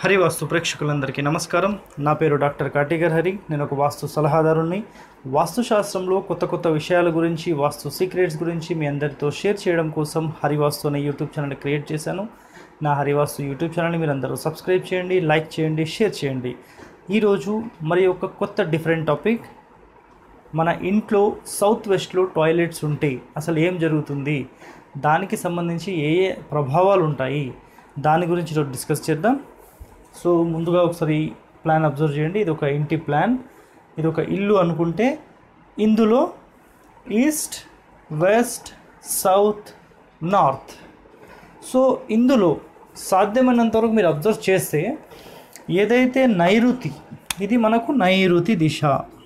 హరివాస్తు ప్రేక్షకులందరికీ నమస్కారం నా పేరు డాక్టర్ కాటిగర్ హరి నేను ఒక వాస్తు సలహాదారుణ్ణి వాస్తుశాస్త్రంలో కొత్త కొత్త విషయాల గురించి వాస్తు సీక్రెట్స్ గురించి మీ అందరితో షేర్ చేయడం కోసం హరివాస్తు అనే యూట్యూబ్ ఛానల్ క్రియేట్ చేశాను నా హరివాస్తు యూట్యూబ్ ఛానల్ని మీరు అందరూ సబ్స్క్రైబ్ చేయండి లైక్ చేయండి షేర్ చేయండి ఈరోజు మరి ఒక కొత్త డిఫరెంట్ టాపిక్ మన ఇంట్లో సౌత్ వెస్ట్లో టాయిలెట్స్ ఉంటే అసలు ఏం జరుగుతుంది దానికి సంబంధించి ఏ ఏ ప్రభావాలు ఉంటాయి దాని గురించి ఈరోజు డిస్కస్ చేద్దాం సో ముందుగా ఒకసారి ప్లాన్ అబ్జర్వ్ చేయండి ఇది ఒక ఇంటి ప్లాన్ ఇది ఒక ఇల్లు అనుకుంటే ఇందులో east west south north so ఇందులో సాధ్యమైనంత వరకు మీరు అబ్జర్వ్ చేస్తే ఏదైతే నైరుతి ఇది మనకు నైరుతి దిశ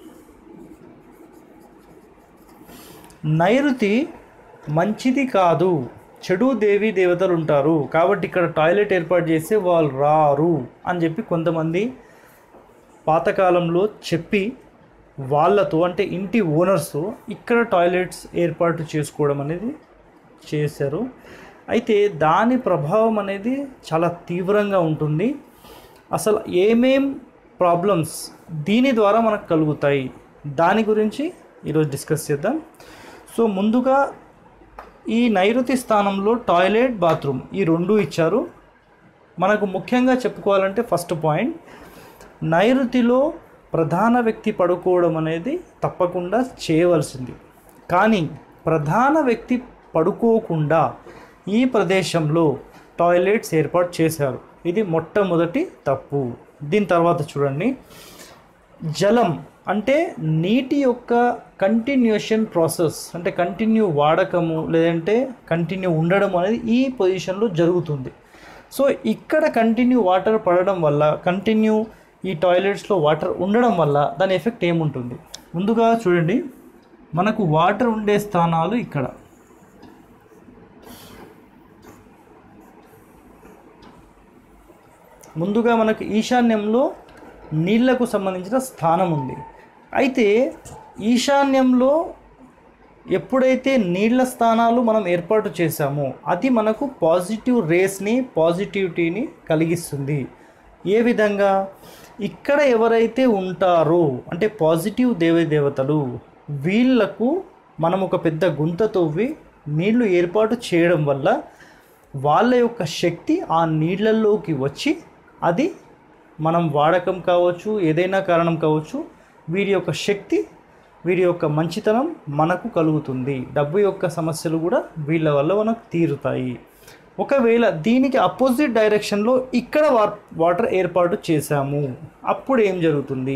నైరుతి మంచిది కాదు చెడు దేవి దేవతలు ఉంటారు కాబట్టి ఇక్కడ టాయిలెట్ ఏర్పాటు చేస్తే వాళ్ళు రారు అని చెప్పి కొంతమంది పాతకాలంలో చెప్పి వాళ్ళతో అంటే ఇంటి ఓనర్స్తో ఇక్కడ టాయిలెట్స్ ఏర్పాటు చేసుకోవడం అనేది చేశారు అయితే దాని ప్రభావం అనేది చాలా తీవ్రంగా ఉంటుంది అసలు ఏమేం ప్రాబ్లమ్స్ దీని ద్వారా మనకు కలుగుతాయి దాని గురించి ఈరోజు డిస్కస్ చేద్దాం సో ముందుగా ఈ నైరుతి స్థానంలో టాయిలెట్ బాత్రూమ్ ఈ రెండు ఇచ్చారు మనకు ముఖ్యంగా చెప్పుకోవాలంటే ఫస్ట్ పాయింట్ నైరుతిలో ప్రధాన వ్యక్తి పడుకోవడం అనేది తప్పకుండా చేయవలసింది కానీ ప్రధాన వ్యక్తి పడుకోకుండా ఈ ప్రదేశంలో టాయిలెట్స్ ఏర్పాటు చేశారు ఇది మొట్టమొదటి తప్పు దీని తర్వాత చూడండి జలం అంటే నీటి యొక్క కంటిన్యూషన్ ప్రాసెస్ అంటే కంటిన్యూ వాడకము లేదంటే కంటిన్యూ ఉండడం అనేది ఈ పొజిషన్లో జరుగుతుంది సో ఇక్కడ కంటిన్యూ వాటర్ పడడం వల్ల కంటిన్యూ ఈ టాయిలెట్స్లో వాటర్ ఉండడం వల్ల దాని ఎఫెక్ట్ ఏముంటుంది ముందుగా చూడండి మనకు వాటర్ ఉండే స్థానాలు ఇక్కడ ముందుగా మనకు ఈశాన్యంలో నీళ్లకు సంబంధించిన స్థానం ఉంది అయితే ఈశాన్యంలో ఎప్పుడైతే నీళ్ల స్థానాలు మనం ఏర్పాటు చేశామో అది మనకు పాజిటివ్ రేస్ని పాజిటివిటీని కలిగిస్తుంది ఏ విధంగా ఇక్కడ ఎవరైతే ఉంటారో అంటే పాజిటివ్ దేవీ దేవతలు వీళ్లకు మనం ఒక పెద్ద గుంత తవ్వి నీళ్లు ఏర్పాటు చేయడం వల్ల వాళ్ళ యొక్క శక్తి ఆ నీళ్ళల్లోకి వచ్చి అది మనం వాడకం కావచ్చు ఏదైనా కారణం కావచ్చు వీరి యొక్క శక్తి వీరి యొక్క మంచితనం మనకు కలుగుతుంది డబ్బు యొక్క సమస్యలు కూడా వీళ్ళ వల్ల మనకు తీరుతాయి ఒకవేళ దీనికి అపోజిట్ డైరెక్షన్లో ఇక్కడ వా వాటర్ ఏర్పాటు చేశాము అప్పుడు ఏం జరుగుతుంది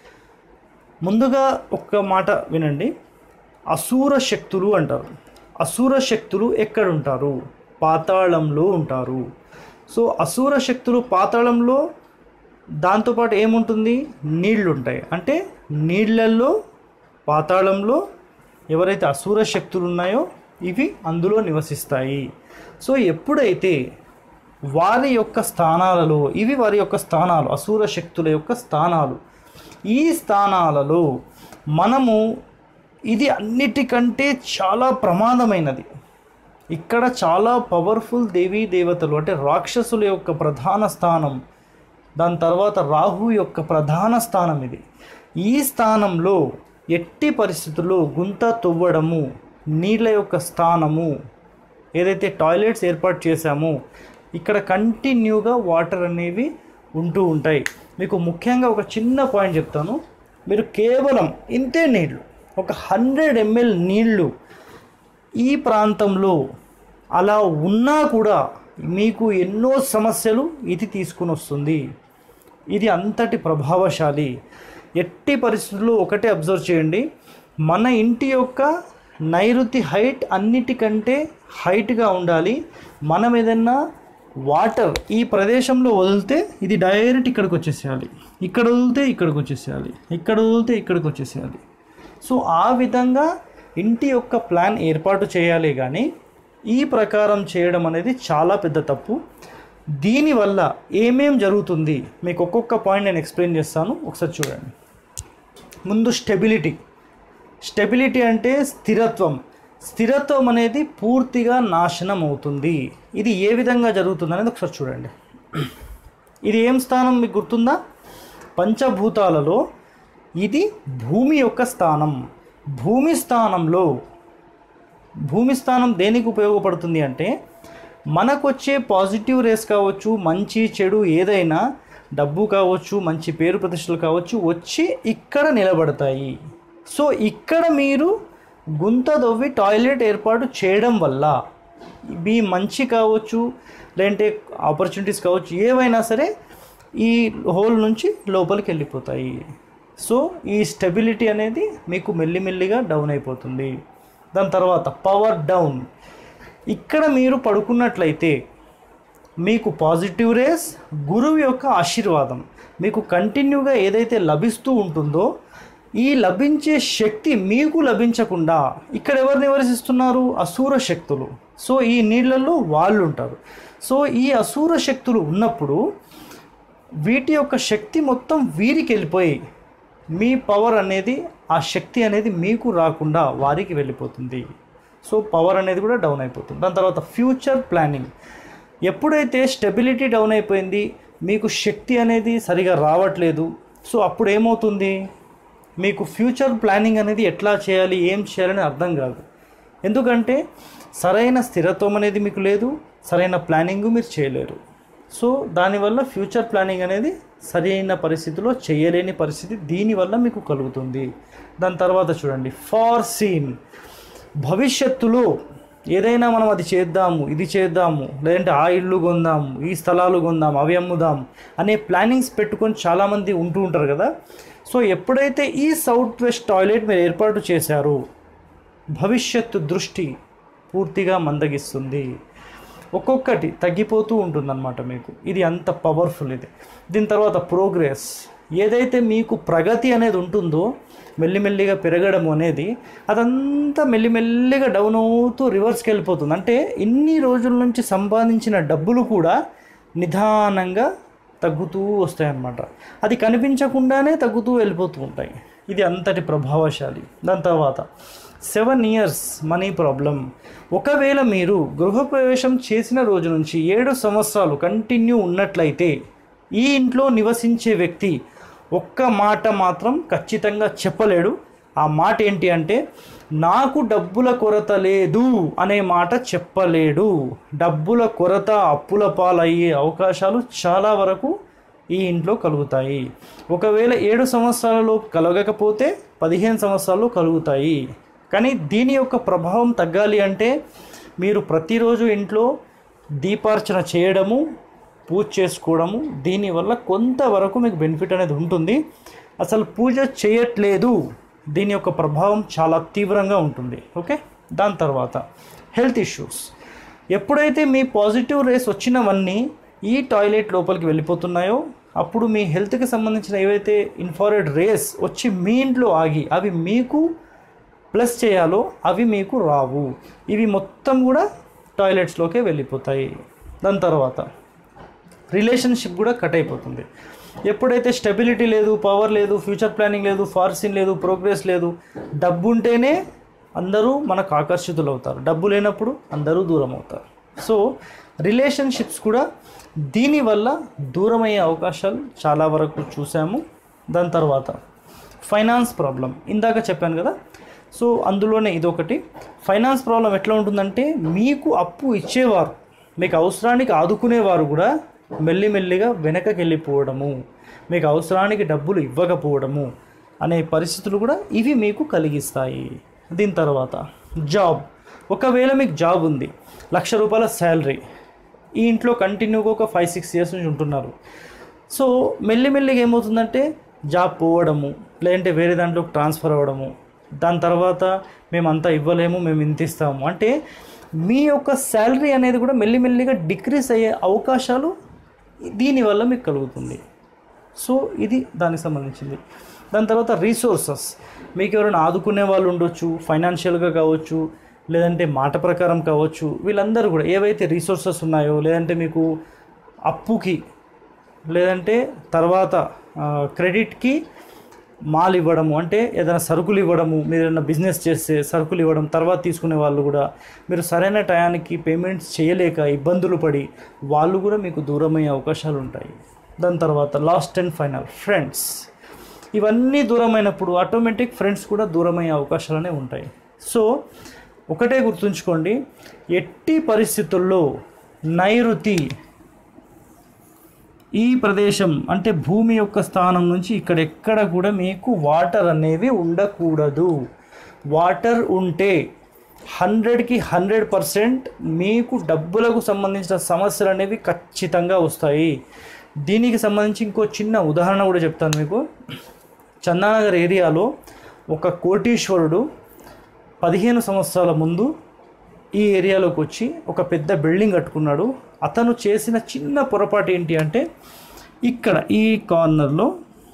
ముందుగా ఒక్క మాట వినండి అసూర శక్తులు అంటారు అసూర శక్తులు ఎక్కడ ఉంటారు పాతాళంలో ఉంటారు సో అసూర శక్తులు పాతాళంలో దాంతోపాటు ఏముంటుంది నీళ్లు ఉంటాయి అంటే నీళ్ళల్లో పాతాళంలో ఎవరైతే అసూర శక్తులు ఉన్నాయో ఇవి అందులో నివసిస్తాయి సో ఎప్పుడైతే వారి యొక్క స్థానాలలో ఇవి వారి యొక్క స్థానాలు అసూర శక్తుల యొక్క స్థానాలు ఈ స్థానాలలో మనము ఇది అన్నిటికంటే చాలా ప్రమాదమైనది ఇక్కడ చాలా పవర్ఫుల్ దేవీ దేవతలు అంటే రాక్షసుల యొక్క ప్రధాన స్థానం దాని తర్వాత రాహు యొక్క ప్రధాన స్థానం ఇది ఈ స్థానంలో ఎట్టి పరిస్థితుల్లో గుంత తవ్వడము నీళ్ళ యొక్క స్థానము ఏదైతే టాయిలెట్స్ ఏర్పాటు చేశామో ఇక్కడ కంటిన్యూగా వాటర్ అనేవి ఉంటూ ఉంటాయి మీకు ముఖ్యంగా ఒక చిన్న పాయింట్ చెప్తాను మీరు కేవలం ఇంతే నీళ్ళు ఒక హండ్రెడ్ ఎంఎల్ నీళ్ళు ఈ ప్రాంతంలో అలా ఉన్నా కూడా మీకు ఎన్నో సమస్యలు ఇది తీసుకుని వస్తుంది ఇది అంతటి ప్రభావశాలి ఎట్టి పరిస్థితుల్లో ఒకటే అబ్జర్వ్ చేయండి మన ఇంటి యొక్క నైరుతి హైట్ అన్నిటికంటే హైట్గా ఉండాలి మనం ఏదన్నా వాటర్ ఈ ప్రదేశంలో వదిలితే ఇది డైరెక్ట్ ఇక్కడికి వచ్చేసేయాలి ఇక్కడ వదిలితే ఇక్కడికి వచ్చేసేయాలి ఇక్కడ వదిలితే ఇక్కడికి వచ్చేసేయాలి సో ఆ విధంగా ఇంటి యొక్క ప్లాన్ ఏర్పాటు చేయాలి కానీ ఈ ప్రకారం చేయడం అనేది చాలా పెద్ద తప్పు దీనివల్ల ఏమేం జరుగుతుంది మీకు ఒక్కొక్క పాయింట్ నేను ఎక్స్ప్లెయిన్ చేస్తాను ఒకసారి చూడండి ముందు స్టెబిలిటీ స్టెబిలిటీ అంటే స్థిరత్వం స్థిరత్వం అనేది పూర్తిగా నాశనం అవుతుంది ఇది ఏ విధంగా జరుగుతుంది అనేది ఒకసారి చూడండి ఇది ఏం స్థానం మీకు గుర్తుందా పంచభూతాలలో ఇది భూమి యొక్క స్థానం భూమి స్థానంలో భూమి స్థానం దేనికి ఉపయోగపడుతుంది అంటే మనకు వచ్చే పాజిటివ్ రేస్ కావచ్చు మంచి చెడు ఏదైనా డబ్బు కావచ్చు మంచి పేరు ప్రతిష్టలు కావచ్చు వచ్చి ఇక్కడ నిలబడతాయి సో ఇక్కడ మీరు గుంత దవ్వి టాయిలెట్ ఏర్పాటు చేయడం వల్ల మీ మంచి కావచ్చు లేదంటే ఆపర్చునిటీస్ కావచ్చు ఏవైనా సరే ఈ హోల్ నుంచి లోపలికి వెళ్ళిపోతాయి సో ఈ స్టెబిలిటీ అనేది మీకు మెల్లిమెల్లిగా డౌన్ అయిపోతుంది దాని తర్వాత పవర్ డౌన్ ఇక్కడ మీరు పడుకున్నట్లయితే మీకు పాజిటివ్ రేస్ గురువు యొక్క ఆశీర్వాదం మీకు కంటిన్యూగా ఏదైతే లభిస్తూ ఉంటుందో ఈ లభించే శక్తి మీకు లభించకుండా ఇక్కడ ఎవరు నివసిస్తున్నారు అసూర శక్తులు సో ఈ నీళ్ళల్లో వాళ్ళు ఉంటారు సో ఈ అసూర శక్తులు ఉన్నప్పుడు వీటి యొక్క శక్తి మొత్తం వీరికి వెళ్ళిపోయి మీ పవర్ అనేది ఆ శక్తి అనేది మీకు రాకుండా వారికి వెళ్ళిపోతుంది సో పవర్ అనేది కూడా డౌన్ అయిపోతుంది దాని తర్వాత ఫ్యూచర్ ప్లానింగ్ ఎప్పుడైతే స్టెబిలిటీ డౌన్ అయిపోయింది మీకు శక్తి అనేది సరిగా రావట్లేదు సో అప్పుడు ఏమవుతుంది మీకు ఫ్యూచర్ ప్లానింగ్ అనేది ఎట్లా చేయాలి ఏం చేయాలని అర్థం కాదు ఎందుకంటే సరైన స్థిరత్వం అనేది మీకు లేదు సరైన ప్లానింగ్ మీరు చేయలేరు సో దానివల్ల ఫ్యూచర్ ప్లానింగ్ అనేది సరైన పరిస్థితిలో చేయలేని పరిస్థితి దీనివల్ల మీకు కలుగుతుంది దాని తర్వాత చూడండి ఫార్ సీన్ భవిష్యత్తులో ఏదైనా మనం అది చేద్దాము ఇది చేద్దాము లేదంటే ఆ ఇల్లు కొందాము ఈ స్థలాలు కొందాం అవి అమ్ముదాం అనే ప్లానింగ్స్ పెట్టుకొని చాలామంది ఉంటూ ఉంటారు కదా సో ఎప్పుడైతే ఈ సౌత్ వెస్ట్ టాయిలెట్ మీరు ఏర్పాటు చేశారో భవిష్యత్తు దృష్టి పూర్తిగా మందగిస్తుంది ఒక్కొక్కటి తగ్గిపోతూ ఉంటుందన్నమాట మీకు ఇది అంత పవర్ఫుల్ ఇది దీని తర్వాత ప్రోగ్రెస్ ఏదైతే మీకు ప్రగతి అనేది ఉంటుందో మెల్లిమెల్లిగా పెరగడం అనేది అదంతా మెల్లిమెల్లిగా డౌన్ అవుతూ రివర్స్కి వెళ్ళిపోతుంది అంటే ఇన్ని రోజుల నుంచి సంపాదించిన డబ్బులు కూడా నిదానంగా తగ్గుతూ వస్తాయన్నమాట అది కనిపించకుండానే తగ్గుతూ వెళ్ళిపోతూ ఉంటాయి ఇది అంతటి ప్రభావశాలి దాని తర్వాత సెవెన్ ఇయర్స్ మనీ ప్రాబ్లం ఒకవేళ మీరు గృహప్రవేశం చేసిన రోజు నుంచి ఏడు సంవత్సరాలు కంటిన్యూ ఉన్నట్లయితే ఈ ఇంట్లో నివసించే వ్యక్తి ఒక్క మాట మాత్రం ఖచ్చితంగా చెప్పలేడు ఆ మాట ఏంటి అంటే నాకు డబ్బుల కొరత లేదు అనే మాట చెప్పలేడు డబ్బుల కొరత అప్పుల పాలయ్యే అవకాశాలు చాలా వరకు ఈ ఇంట్లో కలుగుతాయి ఒకవేళ ఏడు సంవత్సరాలలో కలగకపోతే పదిహేను సంవత్సరాలు కలుగుతాయి కానీ దీని యొక్క ప్రభావం తగ్గాలి అంటే మీరు ప్రతిరోజు ఇంట్లో దీపార్చన చేయడము పూజ చేసుకోవడము దీనివల్ల కొంతవరకు మీకు బెనిఫిట్ అనేది ఉంటుంది అసలు పూజ చేయట్లేదు దీని యొక్క ప్రభావం చాలా తీవ్రంగా ఉంటుంది ఓకే దాని తర్వాత హెల్త్ ఇష్యూస్ ఎప్పుడైతే మీ పాజిటివ్ రేస్ వచ్చినవన్నీ ఈ టాయిలెట్ లోపలికి వెళ్ళిపోతున్నాయో అప్పుడు మీ హెల్త్కి సంబంధించిన ఏవైతే ఇన్ఫారెడ్ రేస్ వచ్చి మీ ఇంట్లో ఆగి అవి మీకు ప్లస్ చేయాలో అవి మీకు రావు ఇవి మొత్తం కూడా టాయిలెట్స్లోకే వెళ్ళిపోతాయి దాని తర్వాత రిలేషన్షిప్ కూడా కట్ అయిపోతుంది ఎప్పుడైతే స్టెబిలిటీ లేదు పవర్ లేదు ఫ్యూచర్ ప్లానింగ్ లేదు ఫార్సిన్ లేదు ప్రోగ్రెస్ లేదు డబ్బు ఉంటేనే అందరూ మనకు ఆకర్షితులు అవుతారు డబ్బు లేనప్పుడు అందరూ దూరం అవుతారు సో రిలేషన్షిప్స్ కూడా దీనివల్ల దూరం అయ్యే అవకాశాలు చాలా వరకు చూసాము దాని తర్వాత ఫైనాన్స్ ప్రాబ్లం ఇందాక చెప్పాను కదా సో అందులోనే ఇదొకటి ఫైనాన్స్ ప్రాబ్లం ఎట్లా ఉంటుందంటే మీకు అప్పు ఇచ్చేవారు మీకు అవసరానికి ఆదుకునేవారు కూడా మెల్లిమెల్లిగా వెనకకి వెళ్ళిపోవడము మీకు అవసరానికి డబ్బులు ఇవ్వకపోవడము అనే పరిస్థితులు కూడా ఇవి మీకు కలిగిస్తాయి దీని తర్వాత జాబ్ ఒకవేళ మీకు జాబ్ ఉంది లక్ష రూపాయల శాలరీ ఈ ఇంట్లో కంటిన్యూగా ఒక ఫైవ్ సిక్స్ ఇయర్స్ నుంచి ఉంటున్నారు సో మెల్లిమెల్లిగా ఏమవుతుందంటే జాబ్ పోవడము లేదంటే వేరే దాంట్లోకి ట్రాన్స్ఫర్ అవ్వడము దాని తర్వాత మేము అంతా ఇవ్వలేము మేము ఇంత ఇస్తాము అంటే మీ యొక్క శాలరీ అనేది కూడా మెల్లిమెల్లిగా డిక్రీస్ అయ్యే అవకాశాలు దీనివల్ల మీకు కలుగుతుంది సో ఇది దానికి సంబంధించింది దాని తర్వాత రీసోర్సెస్ మీకు ఎవరైనా ఆదుకునే వాళ్ళు ఉండొచ్చు ఫైనాన్షియల్గా కావచ్చు లేదంటే మాట ప్రకారం కావచ్చు వీళ్ళందరూ కూడా ఏవైతే రీసోర్సెస్ ఉన్నాయో లేదంటే మీకు అప్పుకి లేదంటే తర్వాత ఆ, క్రెడిట్కి మాల్ ఇవ్వడము అంటే ఏదైనా సరుకులు ఇవ్వడము మీరు ఏదైనా బిజినెస్ చేస్తే సరుకులు ఇవ్వడం తర్వాత తీసుకునే వాళ్ళు కూడా మీరు సరైన టయానికి పేమెంట్స్ చేయలేక ఇబ్బందులు పడి వాళ్ళు కూడా మీకు దూరమయ్యే అవకాశాలు ఉంటాయి దాని తర్వాత లాస్ట్ అండ్ ఫైనల్ ఫ్రెండ్స్ ఇవన్నీ దూరమైనప్పుడు ఆటోమేటిక్ ఫ్రెండ్స్ కూడా దూరమయ్యే అవకాశాలనే ఉంటాయి సో ఒకటే గుర్తుంచుకోండి ఎట్టి పరిస్థితుల్లో నైరుతి ఈ ప్రదేశం అంటే భూమి యొక్క స్థానం నుంచి ఇక్కడ ఎక్కడ కూడా మీకు వాటర్ అనేవి ఉండకూడదు వాటర్ ఉంటే హండ్రెడ్కి హండ్రెడ్ పర్సెంట్ మీకు డబ్బులకు సంబంధించిన సమస్యలు అనేవి ఖచ్చితంగా వస్తాయి దీనికి సంబంధించి ఇంకో చిన్న ఉదాహరణ కూడా చెప్తాను మీకు చందానగర్ ఏరియాలో ఒక కోటీశ్వరుడు పదిహేను సంవత్సరాల ముందు ఈ ఏరియాలోకి వచ్చి ఒక పెద్ద బిల్డింగ్ కట్టుకున్నాడు అతను చేసిన చిన్న పొరపాటు ఏంటి అంటే ఇక్కడ ఈ కార్నర్లో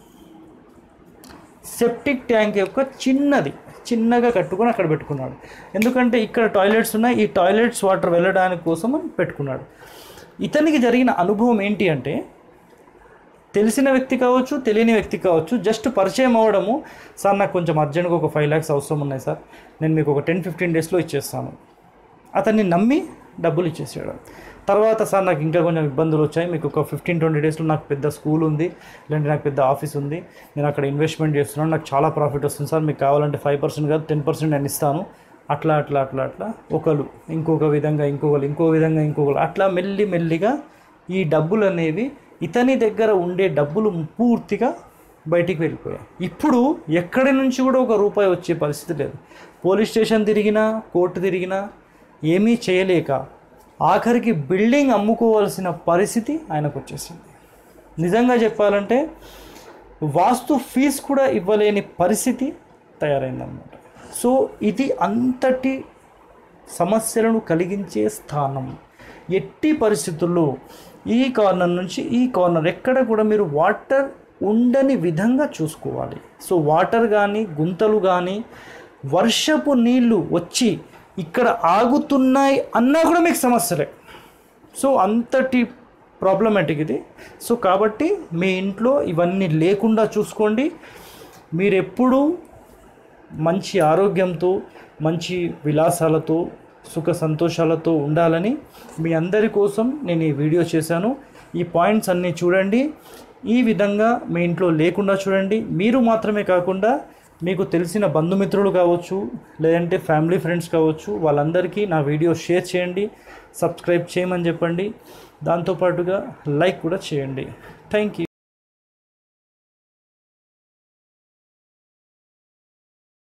సెప్టిక్ ట్యాంక్ యొక్క చిన్నది చిన్నగా కట్టుకొని అక్కడ పెట్టుకున్నాడు ఎందుకంటే ఇక్కడ టాయిలెట్స్ ఉన్నాయి ఈ టాయిలెట్స్ వాటర్ వెళ్ళడానికి కోసం అని పెట్టుకున్నాడు ఇతనికి జరిగిన అనుభవం ఏంటి అంటే తెలిసిన వ్యక్తి కావచ్చు తెలియని వ్యక్తి కావచ్చు జస్ట్ పరిచయం అవ్వడము సార్ నాకు కొంచెం అర్జెంట్గా ఒక ఫైవ్ ల్యాక్స్ అవసరం ఉన్నాయి సార్ నేను మీకు ఒక టెన్ ఫిఫ్టీన్ డేస్లో ఇచ్చేస్తాను అతన్ని నమ్మి డబ్బులు ఇచ్చేసాడు తర్వాత సార్ నాకు ఇంకా కొంచెం ఇబ్బందులు వచ్చాయి మీకు ఒక ఫిఫ్టీన్ ట్వంటీ డేస్లో నాకు పెద్ద స్కూల్ ఉంది లేదంటే నాకు పెద్ద ఆఫీస్ ఉంది నేను అక్కడ ఇన్వెస్ట్మెంట్ చేస్తున్నాను నాకు చాలా ప్రాఫిట్ వస్తుంది సార్ మీకు కావాలంటే ఫైవ్ పర్సెంట్ కాదు టెన్ పర్సెంట్ నేను ఇస్తాను అట్లా అట్లా అట్లా అట్లా ఒకరు ఇంకొక విధంగా ఇంకొకరు ఇంకో విధంగా ఇంకొకరు అట్లా మెల్లి మెల్లిగా ఈ డబ్బులు అనేవి ఇతని దగ్గర ఉండే డబ్బులు పూర్తిగా బయటికి వెళ్ళిపోయాయి ఇప్పుడు ఎక్కడి నుంచి కూడా ఒక రూపాయి వచ్చే పరిస్థితి లేదు పోలీస్ స్టేషన్ తిరిగినా కోర్టు తిరిగినా ఏమీ చేయలేక ఆఖరికి బిల్డింగ్ అమ్ముకోవాల్సిన పరిస్థితి ఆయనకు వచ్చేసింది నిజంగా చెప్పాలంటే వాస్తు ఫీజు కూడా ఇవ్వలేని పరిస్థితి తయారైందన్నమాట సో ఇది అంతటి సమస్యలను కలిగించే స్థానం ఎట్టి పరిస్థితుల్లో ఈ కార్నర్ నుంచి ఈ కార్నర్ ఎక్కడ కూడా మీరు వాటర్ ఉండని విధంగా చూసుకోవాలి సో వాటర్ కానీ గుంతలు కానీ వర్షపు నీళ్లు వచ్చి ఇక్కడ ఆగుతున్నాయి అన్నా కూడా మీకు సమస్యలే సో అంతటి ప్రాబ్లమాటిక్ ఇది సో కాబట్టి మీ ఇంట్లో ఇవన్నీ లేకుండా చూసుకోండి మీరు ఎప్పుడూ మంచి ఆరోగ్యంతో మంచి విలాసాలతో సుఖ సంతోషాలతో ఉండాలని మీ అందరి కోసం నేను ఈ వీడియో చేశాను ఈ పాయింట్స్ అన్నీ చూడండి ఈ విధంగా మీ ఇంట్లో లేకుండా చూడండి మీరు మాత్రమే కాకుండా మీకు తెలిసిన బంధుమిత్రులు కావచ్చు లేదంటే ఫ్యామిలీ ఫ్రెండ్స్ కావచ్చు వాళ్ళందరికీ నా వీడియో షేర్ చేయండి సబ్స్క్రైబ్ చేయమని చెప్పండి దాంతోపాటుగా లైక్ కూడా చేయండి థ్యాంక్ యూ